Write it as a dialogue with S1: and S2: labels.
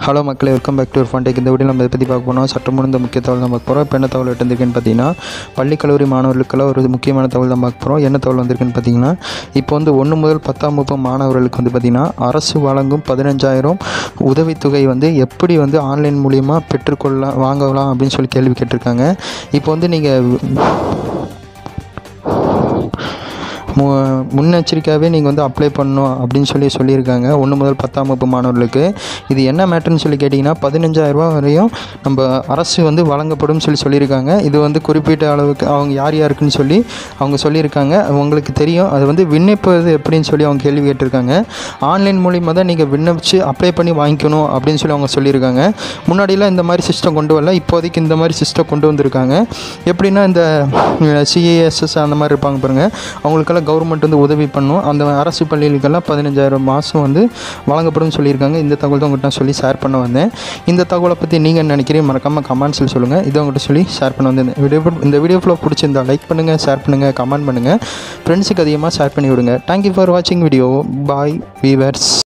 S1: hello மக்களே welcome back to fun tag இந்த video நம்ம இதை பற்றி பார்க்க போனோம் சற்று முன் இந்த முக்கிய தகவல் தான் பார்க்க போகிறோம் இப்போ என்ன தகவல் எடுத்திருக்குன்னு பார்த்தீங்கன்னா பள்ளி கல்லூரி மாணவர்களுக்கெல்லாம் ஒரு முக்கியமான தகவல் தான் பார்க்க போகிறோம் என்ன தகவல் வந்திருக்குன்னு பார்த்தீங்கன்னா இப்போ வந்து ஒன்று முதல் பத்தாம் வகுப்பு மாணவர்களுக்கு வந்து பார்த்திங்கன்னா அரசு வழங்கும் பதினஞ்சாயிரம் உதவித்தொகை வந்து எப்படி வந்து ஆன்லைன் மூலியமாக பெற்றுக்கொள்ள வாங்கலாம் அப்படின்னு சொல்லி கேள்வி கேட்டிருக்காங்க இப்போ வந்து நீங்கள் மு முன்னெச்சரிக்கையாகவே நீங்கள் வந்து அப்ளை பண்ணணும் அப்படின்னு சொல்லி சொல்லியிருக்காங்க ஒன்று முதல் பத்தாம் வகுப்பு மாணவர்களுக்கு இது என்ன மேட்டர்னு சொல்லி கேட்டிங்கன்னா பதினஞ்சாயிரரூபா வரையும் நம்ம அரசு வந்து வழங்கப்படும் சொல்லி சொல்லியிருக்காங்க இது வந்து குறிப்பிட்ட அளவுக்கு அவங்க யார் யாருக்குன்னு சொல்லி அவங்க சொல்லியிருக்காங்க உங்களுக்கு தெரியும் அது வந்து விண்ணப்பிப்பது எப்படின்னு சொல்லி அவங்க கேள்வி கேட்டிருக்காங்க ஆன்லைன் மூலிமா தான் நீங்கள் விண்ணப்பிச்சு அப்ளை பண்ணி வாங்கிக்கணும் அப்படின்னு சொல்லி அவங்க சொல்லியிருக்காங்க முன்னாடிலாம் இந்த மாதிரி சிஸ்டம் கொண்டு வரல இப்போதைக்கு இந்த மாதிரி சிஸ்டம் கொண்டு வந்திருக்காங்க எப்படின்னா இந்த சிஏஎஸ்எஸ் அந்த மாதிரி இருப்பாங்க பாருங்கள் அவங்களுக்கெல்லாம் கவர்மெண்ட் வந்து உதவி பண்ணும் அந்த அரசு பள்ளிகளுக்கெல்லாம் பதினஞ்சாயிரம் மாதம் வந்து வழங்கப்படும் சொல்லியிருக்காங்க இந்த தகவல் தான் உங்கள்கிட்ட நான் சொல்லி ஷேர் பண்ண வந்தேன் இந்த தகவலை பற்றி நீங்கள் என்ன நினைக்கிறீங்க மறக்காமல் கமெண்ட்ஸில் சொல்லுங்கள் இதை உங்கள்கிட்ட சொல்லி ஷேர் பண்ண வந்தேன் இந்த வீடியோ இந்த வீடியோ ஃபுல்லாக பிடிச்சிருந்தா லைக் பண்ணுங்கள் ஷேர் பண்ணுங்கள் கமெண்ட் பண்ணுங்கள் ஃப்ரெண்ட்ஸுக்கு அதிகமாக ஷேர் பண்ணி விடுங்க தேங்க்யூ ஃபார் வாட்சிங் வீடியோ பாய் வீவர்ஸ்